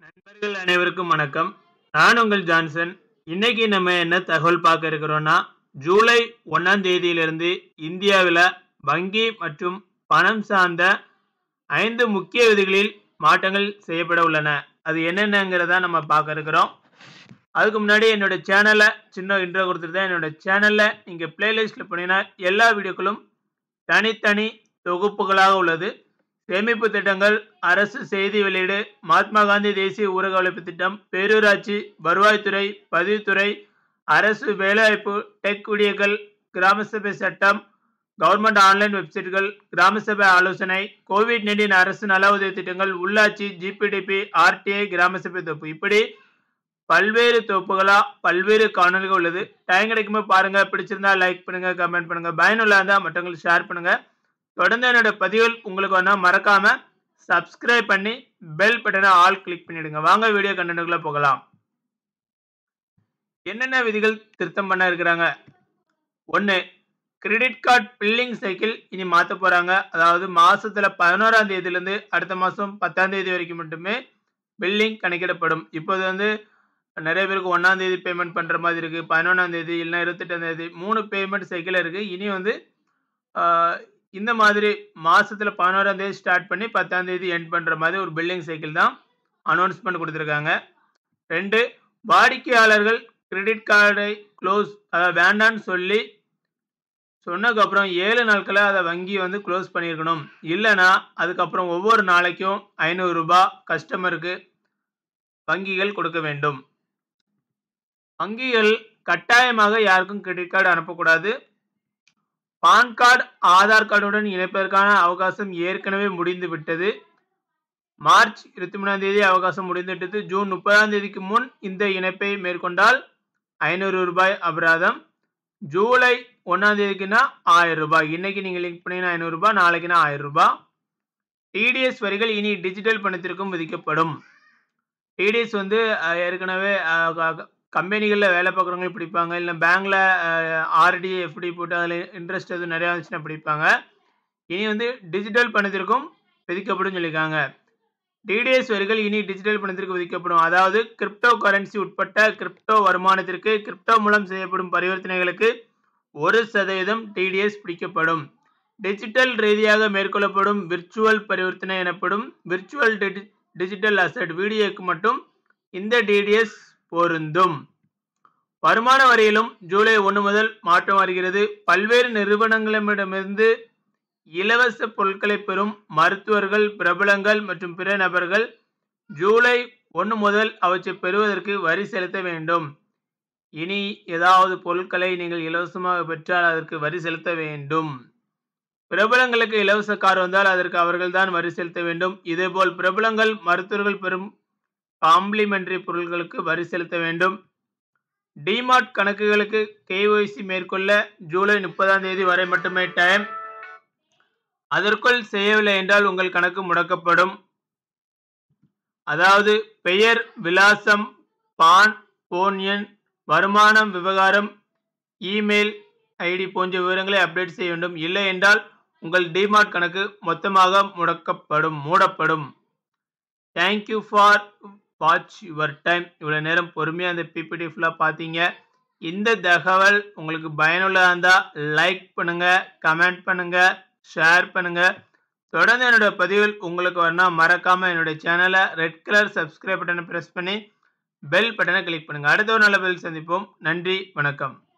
நண்பர்கள் அனைவருக்கும் வணக்கம் நான் உங்கள் ஜான்சன் இன்னைக்கு நம்ம என்ன தகவல் பார்க்க இருக்கிறோம்னா ஜூலை ஒன்றாம் தேதியிலிருந்து இந்தியாவில் வங்கி மற்றும் பணம் சார்ந்த ஐந்து முக்கிய விதிகளில் மாற்றங்கள் செய்யப்பட உள்ளன அது என்னென்னங்கிறத நம்ம பார்க்க இருக்கிறோம் அதுக்கு முன்னாடி என்னோட சேனலை சின்ன இன்ட்ரோ கொடுத்துருந்தேன் என்னோட சேனலில் நீங்கள் பிளேலிஸ்ட்டில் போனீங்கன்னா எல்லா வீடியோக்களும் தனித்தனி தொகுப்புகளாக உள்ளது சேமிப்பு திட்டங்கள் அரசு செய்தி வெளியீடு மகாத்மா காந்தி தேசிய ஊரக வளர்ப்பு திட்டம் பேரூராட்சி வருவாய்த்துறை பதிவுத்துறை அரசு வேலைவாய்ப்பு டெக் ஊழியர்கள் கிராம சபை சட்டம் கவர்மெண்ட் ஆன்லைன் வெப்சைட்டுகள் கிராம சபை ஆலோசனை கோவிட் நைன்டீன் அரசு நல உதவி திட்டங்கள் உள்ளாட்சி ஜிபிடிபி ஆர்டிஐ கிராம சபை தொகுப்பு இப்படி பல்வேறு தொகுப்புகளா பல்வேறு காணொலிகள் உள்ளது டைம் கிடைக்கும்போது பாருங்க பிடிச்சிருந்தா லைக் பண்ணுங்க கமெண்ட் பண்ணுங்க பயனுள்ள இருந்தா மற்றவங்களுக்கு ஷேர் பண்ணுங்க தொடர்ந்து என்னோட பதிவுகள் உங்களுக்கு வேணா மறக்காம சப்ஸ்கிரைப் பண்ணி பெல் பட்டனை ஆல் கிளிக் பண்ணிடுங்க வாங்க வீடியோ கண்டென்ட்டுக்குள்ள போகலாம் என்னென்ன விதிகள் திருத்தம் பண்ண இருக்கிறாங்க ஒன்று கிரெடிட் கார்டு பில்லிங் சைக்கிள் இனி மாற்ற போகிறாங்க அதாவது மாதத்தில் பதினோராம் தேதியிலேருந்து அடுத்த மாதம் பத்தாம் தேதி வரைக்கும் மட்டுமே பில்லிங் கணக்கிடப்படும் இப்போது வந்து நிறைய பேருக்கு ஒன்றாம் தேதி பேமெண்ட் பண்ணுற மாதிரி இருக்குது பதினொன்றாம் தேதி இல்லைனா இருபத்தெட்டாம் தேதி மூணு பேமெண்ட் சைக்கிள் இருக்குது இனி வந்து ஆஹ், இந்த மாதிரி மாதத்தில் பதினோராம் தேதி ஸ்டார்ட் பண்ணி பத்தாம் தேதி எண்ட் பண்ணுற மாதிரி ஒரு பில்லிங் சைக்கிள் தான் அனௌன்ஸ்மெண்ட் கொடுத்துருக்காங்க ரெண்டு வாடிக்கையாளர்கள் கிரெடிட் கார்டை க்ளோஸ் அதாவது வேண்டான்னு சொல்லி சொன்னதுக்கப்புறம் ஏழு நாட்களில் அதை வங்கி வந்து க்ளோஸ் பண்ணியிருக்கணும் இல்லைன்னா அதுக்கப்புறம் ஒவ்வொரு நாளைக்கும் ஐநூறுரூபா கஸ்டமருக்கு வங்கிகள் கொடுக்க வேண்டும் வங்கிகள் கட்டாயமாக யாருக்கும் கிரெடிட் கார்டு அனுப்பக்கூடாது பான் கார்டு ஆதார் கார்டுடன் இணைப்பதற்கான அவகாசம் ஏற்கனவே முடிந்து விட்டது மார்ச் இருபத்தி மூணாம் தேதி அவகாசம் முடிந்து விட்டது ஜூன் முப்பதாம் தேதிக்கு முன் இந்த இணைப்பை மேற்கொண்டால் ஐநூறு ரூபாய் அபராதம் ஜூலை ஒன்றாம் தேதிக்குன்னா ஆயிரம் ரூபாய் இன்னைக்கு நீங்கள் லிங்க் பண்ணீங்கன்னா ஐநூறு ரூபாய் நாளைக்குன்னா ஆயிரம் ரூபாய் டிடிஎஸ் வரிகள் இனி டிஜிட்டல் பணத்திற்கும் விதிக்கப்படும் டிடிஎஸ் வந்து அஹ், ஏற்கனவே கம்பெனிகளில் வேலை பார்க்குறவங்க பிடிப்பாங்க இல்லை பேங்க்கில் ஆர்டி எஃப்டி போட்டு அதில் இன்ட்ரெஸ்ட் எதுவும் நிறையா இருந்துச்சுன்னா பிடிப்பாங்க இனி வந்து டிஜிட்டல் பணத்திற்கும் விதிக்கப்படும் சொல்லியிருக்காங்க டிடிஎஸ் வரிகள் இனி டிஜிட்டல் பணத்திற்கு விதிக்கப்படும் அதாவது கிரிப்டோ கரன்சி உட்பட்ட கிரிப்டோ வருமானத்திற்கு கிரிப்டோ மூலம் செய்யப்படும் பரிவர்த்தனைகளுக்கு ஒரு சதவீதம் டிடிஎஸ் பிடிக்கப்படும் டிஜிட்டல் ரீதியாக மேற்கொள்ளப்படும் விர்ச்சுவல் பரிவர்த்தனை எனப்படும் விர்ச்சுவல் டிஜிட்டல் அசட் வீடியோக்கு மட்டும் இந்த டிடிஎஸ் பொருந்தும் வருமான வரியிலும் ஜூலை ஒன்று முதல் மாற்றம் வருகிறது பல்வேறு நிறுவனங்களிடமிருந்து இலவச பொருட்களை பெறும் மருத்துவர்கள் பிரபலங்கள் மற்றும் பிற நபர்கள் ஜூலை ஒன்று முதல் அவற்றை பெறுவதற்கு வரி செலுத்த வேண்டும் இனி ஏதாவது பொருட்களை நீங்கள் இலவசமாக பெற்றால் அதற்கு வரி செலுத்த வேண்டும் பிரபலங்களுக்கு இலவச கார் வந்தால் அதற்கு அவர்கள்தான் வரி செலுத்த வேண்டும் இதேபோல் பிரபலங்கள் மருத்துவர்கள் பெறும் காம்ப்ளிமெண்டரி பொருட்களுக்கு வரி செலுத்த வேண்டும் டிமார்ட் கணக்குகளுக்கு கேஒய்சி மேற்கொள்ள ஜூலை முப்பதாம் தேதி வரை மட்டுமே டைம் அதற்குள் செய்யவில்லை என்றால் உங்கள் கணக்கு முடக்கப்படும் அதாவது பெயர் விலாசம் பான் போன் எண் வருமானம் விவகாரம் இமெயில் ஐடி போன்ற விவரங்களை அப்டேட் செய்ய வேண்டும் இல்லை என்றால் உங்கள் டிமார்ட் கணக்கு மொத்தமாக முடக்கப்படும் மூடப்படும் thank you for watch your time இவ்வளோ நேரம் பொறுமையாக அந்த பிபிடி ஃபுல்லாக பார்த்தீங்க இந்த தகவல் உங்களுக்கு பயனுள்ளதாக இருந்தால் லைக் பண்ணுங்கள் கமெண்ட் பண்ணுங்கள் ஷேர் பண்ணுங்கள் தொடர்ந்து என்னோட பதிவில் உங்களுக்கு வரணும் மறக்காமல் என்னோட சேனலை ரெட் கலர் சப்ஸ்கிரைப் பட்டனை ப்ரெஸ் பண்ணி பெல் பட்டனை கிளிக் பண்ணுங்கள் அடுத்த ஒரு நல்ல பதில் சந்திப்போம் நன்றி வணக்கம்